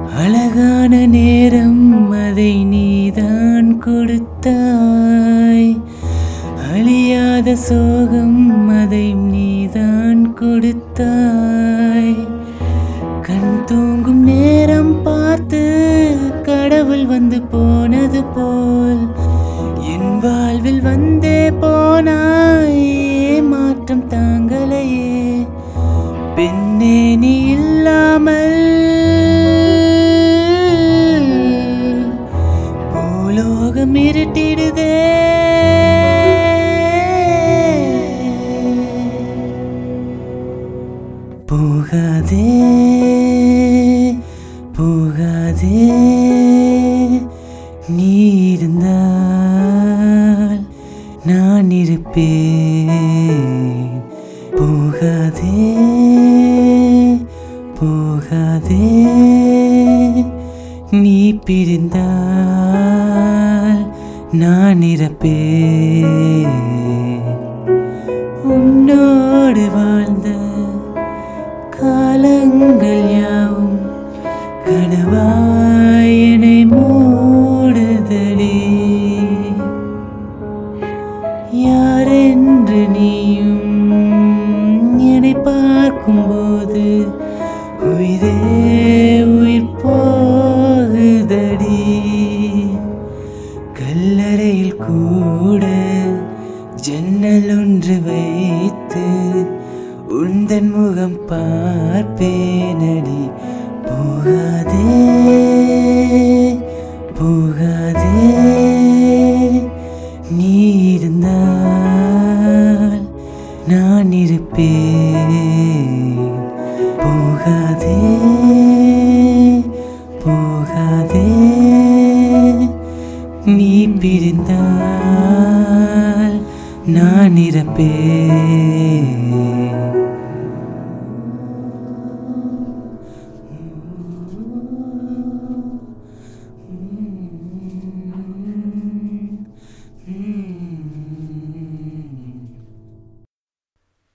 அழகான நேரம் அதை நீதான் கொடுத்தாய் அழியாத சோகம் அதை நீதான் கொடுத்தாய் கண் தூங்கும் நேரம் பார்த்து கடவுள் வந்து போனது போல் என் வாழ்வில் வந்தே போனாய் மாற்றம் தாங்களையே பெண்ணே நீ இல்லாமல் பூலோகம் இருட்டிடுதே போகாதே போகாதே நீ இருந்தால் நான் இருப்பேன் போகாதே போகாதே நீ பிரிந்தால் நான் இறப்பேன் உன்னோடு வாழ்ந்த காலங்கள் யாவும் கனவாயனை மூடுதடி யாரென்று நீயும் என்னை பார்க்கும்போது உயிரே உயிர் போகுதடி கல்லறையில் கூட ஜன்னல் ஒன்று வைத்து உந்தன் முகம் பார்ப்பேனடி போகாதே போகாதே நீ இருந்தால் நான் இருப்பேன் போகாதே போகாதே நீ பிரிந்தால் நான் இறப்பேன்